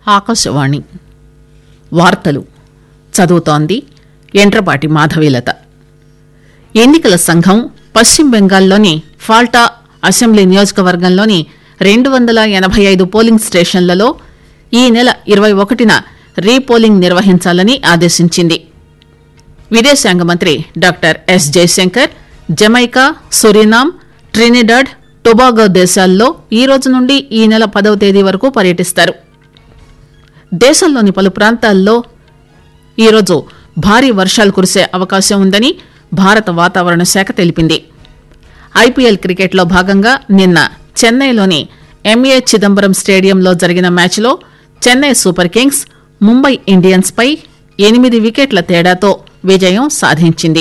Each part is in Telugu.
ఆకాశవాణి వార్తలు చదువుతోంది ఎంట్రపాటి మాధవీలత ఎన్నికల సంఘం పశ్చిమ బెంగాల్లోని ఫాల్టా అసెంబ్లీ నియోజకవర్గంలోని రెండు వందల ఎనబై ఐదు పోలింగ్ స్టేషన్లలో ఈ నెల ఇరవై ఒకటిన రీపోలింగ్ నిర్వహించాలని ఆదేశించింది విదేశాంగ మంత్రి doctor S Jaishankar Jamaica Suriname Trinidad Tobago దేశాల్లో ఈ రోజు నుండి ఈ నెల పదవ తేదీ వరకు పర్యటిస్తారు దేశంలోని పలు ప్రాంతాల్లో ఈరోజు భారీ వర్షాలు కురిసే అవకాశం ఉందని భారత వాతావరణ శాఖ తెలిపింది ఐపీఎల్ క్రికెట్లో భాగంగా నిన్న చెన్నైలోని ఎంఏ చిదంబరం స్టేడియంలో జరిగిన మ్యాచ్లో Chennai super Kings Mumbai Indians పై ఎనిమిది వికెట్ల తేడాతో విజయం సాధించింది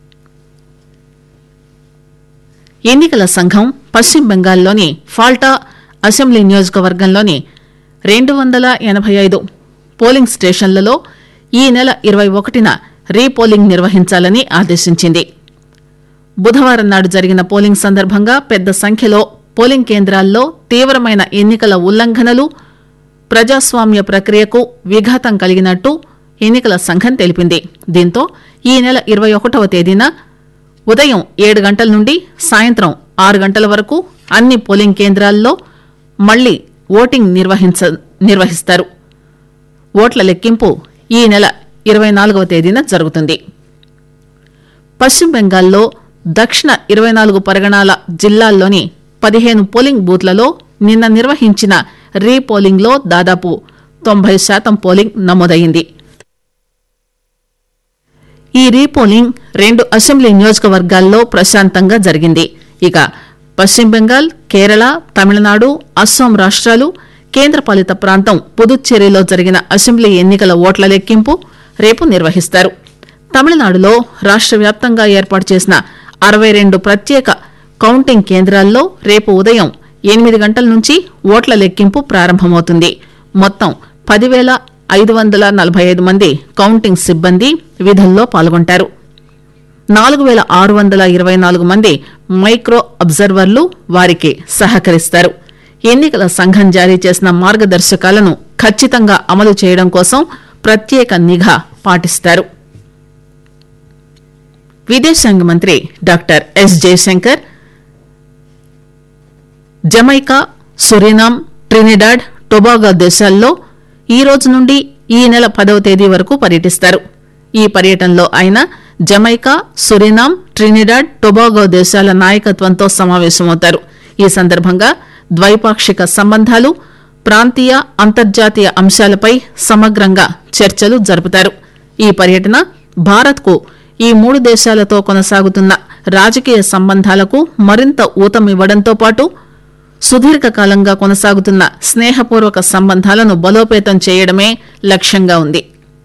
ఎన్నికల సంఘం పశ్చిమ బెంగాల్లోని ఫాల్టా అసెంబ్లీ నియోజకవర్గంలోని రెండు వందల ఎనబై ఐదు పోలింగ్ స్టేషన్లలో ఈ నెల ఇరవై ఒకటిన రీపోలింగ్ నిర్వహించాలని ఆదేశించింది బుధవారం నాడు జరిగిన పోలింగ్ సందర్భంగా పెద్ద సంఖ్యలో పోలింగ్ కేంద్రాల్లో తీవ్రమైన ఎన్నికల ఉల్లంఘనలు ప్రజాస్వామ్య ప్రక్రియకు విఘాతం కలిగినట్టు ఎన్నికల సంఘం తెలిపింది దీంతో ఈ నెల ఇరవై ఒకటవ తేదీన ఉదయం ఏడు గంటల నుండి సాయంత్రం ఆరు గంటల వరకు అన్ని పోలింగ్ కేంద్రాల్లో మళ్లీ ఓటింగ్ నిర్వహించ నిర్వహిస్తారు ఓట్ల లెక్కింపు ఈ నెల ఇరవై నాలుగవ తేదీన జరుగుతుంది పశ్చిమ బెంగాల్లో దక్షిణ ఇరవై నాలుగు పరగణాల జిల్లాల్లోని పదిహేను పోలింగ్ బూత్లలో నిన్న నిర్వహించిన రీపోలింగ్లో దాదాపు తొంభై శాతం పోలింగ్ నమోదైంది ఈ రీపోలింగ్ రెండు అసెంబ్లీ నియోజకవర్గాల్లో ప్రశాంతంగా జరిగింది ఇక పశ్చిమ బెంగాల్ కేరళ తమిళనాడు అస్సాం రాష్ట్రాలు కేంద్రపాలిత ప్రాంతం పుదుచ్చేరిలో జరిగిన అసెంబ్లీ ఎన్నికల ఓట్ల లెక్కింపు రేపు నిర్వహిస్తారు తమిళనాడులో రాష్ట్ర వ్యాప్తంగా ఏర్పాటు చేసిన అరవై రెండు ప్రత్యేక కౌంటింగ్ కేంద్రాల్లో రేపు ఉదయం ఎనిమిది గంటల నుంచి ఓట్ల లెక్కింపు ప్రారంభమవుతుంది మొత్తం పదివేల ఐదు వందల నలభై ఐదు మంది కౌంటింగ్ సిబ్బంది విధుల్లో పాల్గొంటారు నాలుగు వేల ఆరు వందల ఇరవై నాలుగు మంది మైక్రో అబ్జర్వర్లు వారికి సహకరిస్తారు ఎన్నికల సంఘం జారీ చేసిన మార్గదర్శకాలను ఖచ్చితంగా అమలు చేయడం కోసం ప్రత్యేక నిఘా పాటిస్తారు విదేశాంగ మంత్రి doctor S Jaishankar Jamaica Suriname Trinidad Tobago దేశాల్లో ఈ రోజు నుండి ఈ నెల పదవ తేదీ వరకు పర్యటిస్తారు ఈ పర్యటనలో ఆయన జమైకా సురినామ్ ట్రినిడాడ్ టొబాగో దేశాల నాయకత్వంతో సమావేశమవుతారు ఈ సందర్భంగా ద్వైపాక్షిక సంబంధాలు ప్రాంతీయ అంతర్జాతీయ అంశాలపై సమగ్రంగా చర్చలు జరుపుతారు ఈ పర్యటన భారత్కు ఈ మూడు దేశాలతో కొనసాగుతున్న రాజకీయ సంబంధాలకు మరింత ఊతమివ్వడంతో పాటు సుదీర్ఘకాలంగా కొనసాగుతున్న స్నేహపూర్వక సంబంధాలను బలోపేతం చేయడమే లక్ష్యంగా ఉంది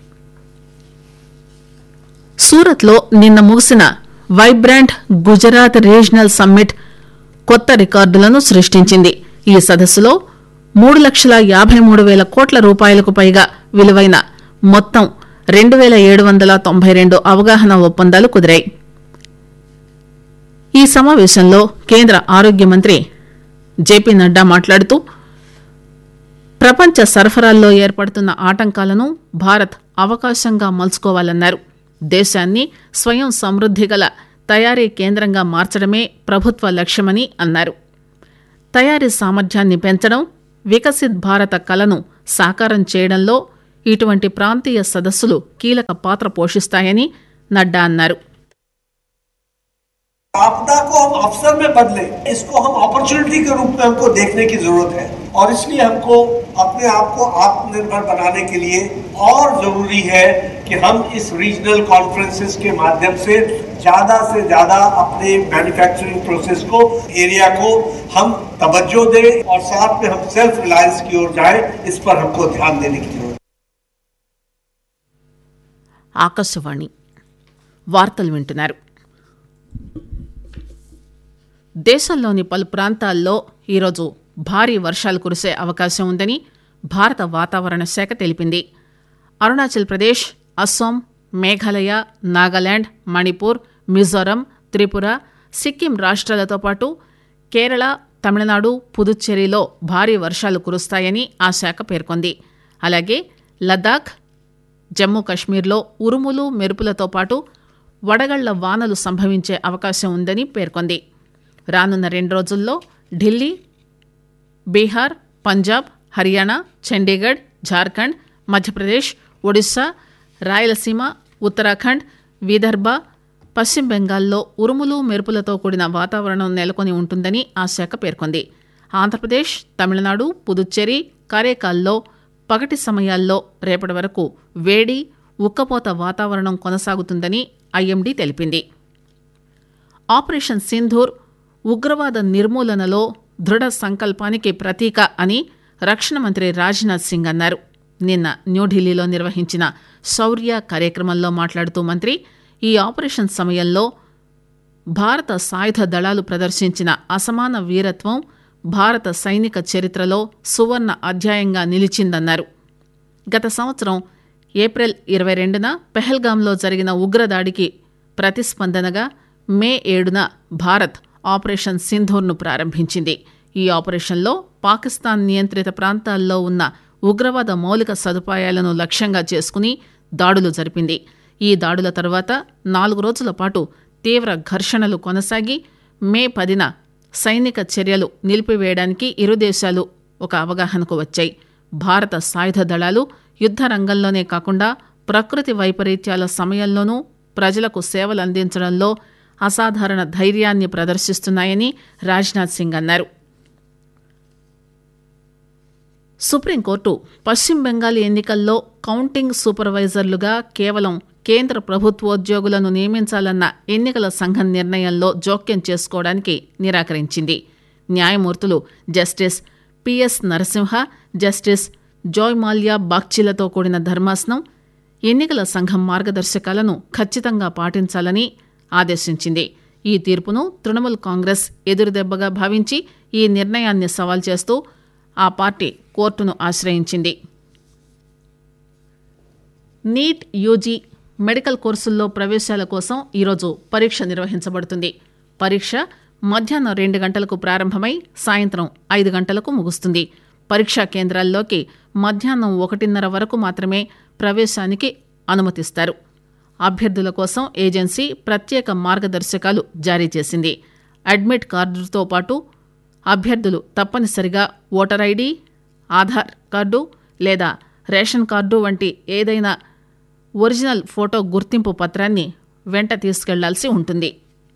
సూరత్లో నిన్న ముగిసిన వైబ్రాంట్ గుజరాత్ రీజనల్ సమ్మిట్ కొత్త రికార్డులను సృష్టించింది ఈ సదస్సులో మూడు లక్షల యాభై మూడు వేల కోట్ల రూపాయలకు పైగా విలువైన మొత్తం రెండు వేల ఏడు వందల తొంభై రెండు అవగాహన ఒప్పందాలు కుదిరాయి ఈ సమావేశంలో కేంద్ర ఆరోగ్య మంత్రి జేపీ నడ్డా మాట్లాడుతూ ప్రపంచ సరఫరాల్లో ఏర్పడుతున్న ఆటంకాలను భారత్ అవకాశంగా మలుచుకోవాలన్నారు దేశాన్ని స్వయం సమృద్ది గల తయారీ కేంద్రంగా మార్చడమే ప్రభుత్వ లక్ష్యమని అన్నారు తయారీ సామర్థ్యాన్ని పెంచడం వికసిత్ భారత కలను సాకారం చేయడంలో ఇటువంటి ప్రాంతీయ సదస్సులు కీలక పాత్ర పోషిస్తాయని నడ్డా అన్నారు आपदा को हम अवसर में बदले इसको हम अपॉर्चुनिटी के रूप में हमको देखने की जरूरत है और इसलिए हमको अपने आप को आत्मनिर्भर बनाने के लिए और जरूरी है कि हम इस रीजनल कॉन्फ्रेंसेस के माध्यम से ज्यादा से ज्यादा अपने मैन्युफैक्चरिंग प्रोसेस को एरिया को हम तवज्जो दें और साथ में हम सेल्फ रिलायंस की ओर जाएं इस पर हमको ध्यान देने की जरूरत है ఆకాశవాణి వార్తలు వింటున్నారు దేశంలోని పలు ప్రాంతాల్లో ఈరోజు భారీ వర్షాలు కురిసే అవకాశం ఉందని భారత వాతావరణ శాఖ తెలిపింది అరుణాచల్ ప్రదేశ్ అస్సాం మేఘాలయ నాగాలాండ్ మణిపూర్ మిజోరం త్రిపుర సిక్కిం రాష్ట్రాలతో పాటు కేరళ తమిళనాడు పుదుచ్చేరిలో భారీ వర్షాలు కురుస్తాయని ఆ శాఖ పేర్కొంది అలాగే లద్దాఖ్ జమ్మూ కశ్మీర్లో ఉరుములు మెరుపులతో పాటు వడగళ్ల వానలు సంభవించే అవకాశం ఉందని పేర్కొంది రానున్న రెండు రోజుల్లో ఢిల్లీ బీహార్ పంజాబ్ హర్యానా చండీగఢ్ జార్ఖండ్ మధ్యప్రదేశ్ ఒడిశా రాయలసీమ ఉత్తరాఖండ్ విదర్భ పశ్చిమ బెంగాల్లో ఉరుములు మెరుపులతో కూడిన వాతావరణం నెలకొని ఉంటుందని ఆ శాఖ పేర్కొంది ఆంధ్రప్రదేశ్ తమిళనాడు పుదుచ్చేరి కారేకాల్లో పగటి సమయాల్లో రేపటి వరకు వేడి ఉక్కపోత వాతావరణం కొనసాగుతుందని ఐఎండీ తెలిపింది ఆపరేషన్ సింధూర్ ఉగ్రవాద నిర్మూలనలో దృఢ సంకల్పానికి ప్రతీక అని రక్షణ మంత్రి రాజ్నాథ్ సింగ్ అన్నారు నిన్న న్యూఢిల్లీలో నిర్వహించిన శౌర్య కార్యక్రమంలో మాట్లాడుతూ మంత్రి ఈ ఆపరేషన్ సమయంలో భారత సాయుధ దళాలు ప్రదర్శించిన అసమాన వీరత్వం భారత సైనిక చరిత్రలో సువర్ణ అధ్యాయంగా నిలిచిందన్నారు గత సంవత్సరం ఏప్రిల్ ఇరవై రెండున పెహల్గాంలో జరిగిన ఉగ్రదాడికి ప్రతిస్పందనగా మే ఏడున భారత్ ఆపరేషన్ సింధూర్ను ప్రారంభించింది ఈ ఆపరేషన్లో పాకిస్తాన్ నియంత్రిత ప్రాంతాల్లో ఉన్న ఉగ్రవాద మౌలిక సదుపాయాలను లక్ష్యంగా చేసుకుని దాడులు జరిపింది ఈ దాడుల తర్వాత నాలుగు రోజుల పాటు తీవ్ర ఘర్షణలు కొనసాగి మే పదిన సైనిక చర్యలు నిలిపివేయడానికి ఇరు దేశాలు ఒక అవగాహనకు వచ్చాయి భారత సాయుధ దళాలు యుద్ధ రంగంలోనే కాకుండా ప్రకృతి వైపరీత్యాల సమయంలోనూ ప్రజలకు సేవలు అందించడంలో అసాధారణ ధైర్యాన్ని ప్రదర్శిస్తున్నాయని రాజ్నాథ్ సింగ్ అన్నారు సుప్రీంకోర్టు పశ్చిమ బెంగాల్ ఎన్నికల్లో కౌంటింగ్ సూపర్వైజర్లుగా కేవలం కేంద్ర ప్రభుత్వోద్యోగులను నియమించాలన్న ఎన్నికల సంఘం నిర్ణయంలో జోక్యం చేసుకోవడానికి నిరాకరించింది న్యాయమూర్తులు justice P S Narasimha justice Joymalya బాగ్చిలతో కూడిన ధర్మాసనం ఎన్నికల సంఘం మార్గదర్శకాలను ఖచ్చితంగా పాటించాలని ఆదేశించింది ఈ తీర్పును తృణమూల్ కాంగ్రెస్ ఎదురుదెబ్బగా భావించి ఈ నిర్ణయాన్ని సవాల్ చేస్తూ ఆ పార్టీ కోర్టును ఆశ్రయించింది నీట్ యూజీ మెడికల్ కోర్సుల్లో ప్రవేశాల కోసం ఈరోజు పరీక్ష నిర్వహించబడుతుంది పరీక్ష మధ్యాహ్నం రెండు గంటలకు ప్రారంభమై సాయంత్రం ఐదు గంటలకు ముగుస్తుంది పరీక్షా కేంద్రాల్లోకి మధ్యాహ్నం ఒకటిన్నర వరకు మాత్రమే ప్రవేశానికి అనుమతిస్తారు అభ్యర్థుల కోసం ఏజెన్సీ ప్రత్యేక మార్గదర్శకాలు జారీ చేసింది అడ్మిట్ కార్డుతో పాటు అభ్యర్థులు తప్పనిసరిగా ఓటర్ ఐడి ఆధార్ కార్డు లేదా రేషన్ కార్డు వంటి ఏదైనా ఒరిజినల్ ఫోటో గుర్తింపు పత్రాన్ని వెంట తీసుకెళ్లాల్సి ఉంటుంది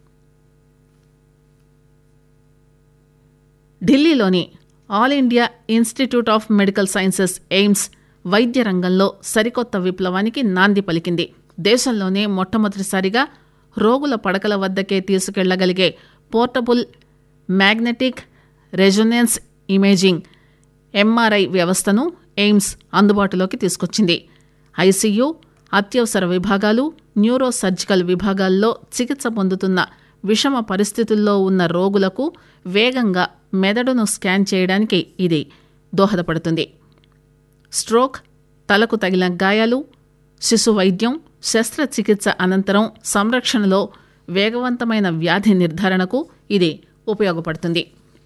ఢిల్లీలోని all India institute of medical sciences AIIMS వైద్య రంగంలో సరికొత్త విప్లవానికి నాంది పలికింది దేశంలోనే మొట్టమొదటిసారిగా రోగుల పడకల వద్దకే తీసుకెళ్లగలిగే portable magnetic resonance imaging MRI వ్యవస్థను ఎయిమ్స్ అందుబాటులోకి తీసుకొచ్చింది ఐసీయూ అత్యవసర విభాగాలు న్యూరో సర్జికల్ విభాగాల్లో చికిత్స పొందుతున్న విషమ పరిస్థితుల్లో ఉన్న రోగులకు వేగంగా మెదడును స్కాన్ చేయడానికి ఇది దోహదపడుతుంది స్ట్రోక్ తలకు తగిలిన గాయాలు శిశు వైద్యం శస్త్రచికిత్స అనంతరం సంరక్షణలో వేగవంతమైన వ్యాధి నిర్ధారణకు ఇది ఉపయోగపడుతుంది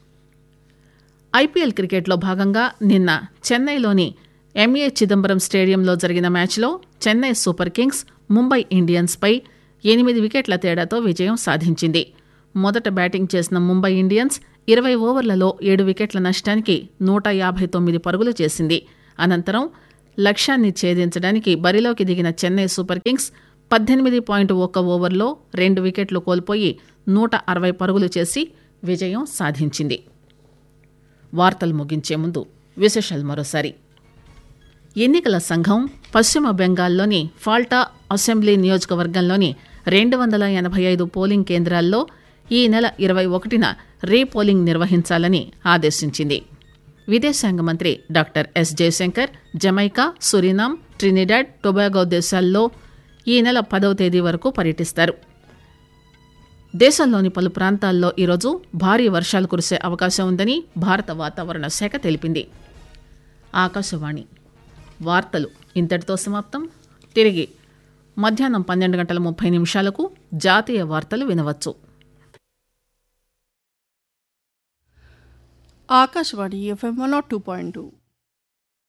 ఐపీఎల్ క్రికెట్లో భాగంగా నిన్న చెన్నైలోని ఎంఏ చిదంబరం స్టేడియంలో జరిగిన మ్యాచ్లో చెన్నై సూపర్ కింగ్స్ ముంబై ఇండియన్స్పై ఎనిమిది వికెట్ల తేడాతో విజయం సాధించింది మొదట బ్యాటింగ్ చేసిన ముంబై ఇండియన్స్ ఇరవై ఓవర్లలో ఏడు వికెట్ల నష్టానికి నూట యాభై తొమ్మిది పరుగులు చేసింది అనంతరం లక్ష్యాన్ని ఛేదించడానికి బరిలోకి దిగిన చెన్నై సూపర్ కింగ్స్ పద్దెనిమిది పాయింట్ ఒక్క ఓవర్లో రెండు వికెట్లు కోల్పోయి నూట అరవై పరుగులు చేసి విజయం సాధించింది వార్తలు ముగించే ముందు విశేషాలు మరోసారి ఎన్నికల సంఘం పశ్చిమ బెంగాల్లోని ఫాల్టా అసెంబ్లీ నియోజకవర్గంలోని రెండు వందల ఎనభై ఐదు పోలింగ్ కేంద్రాల్లో ఈ నెల ఇరవై ఒకటిన రీపోలింగ్ నిర్వహించాలని ఆదేశించింది విదేశాంగ మంత్రి doctor S Jaishankar Jamaica Suriname Trinidad Tobago దేశాల్లో ఈ నెల పదవ తేదీ వరకు పర్యటిస్తారు దేశంలోని పలు ప్రాంతాల్లో ఈరోజు భారీ వర్షాలు కురిసే అవకాశం ఉందని భారత వాతావరణ శాఖ తెలిపింది ఆకాశవాణి వార్తలు ఇంతటితో సమాప్తం తిరిగి మధ్యాహ్నం పన్నెండు గంటల ముప్పై నిమిషాలకు జాతీయ వార్తలు వినవచ్చు Akashvani FM one two point two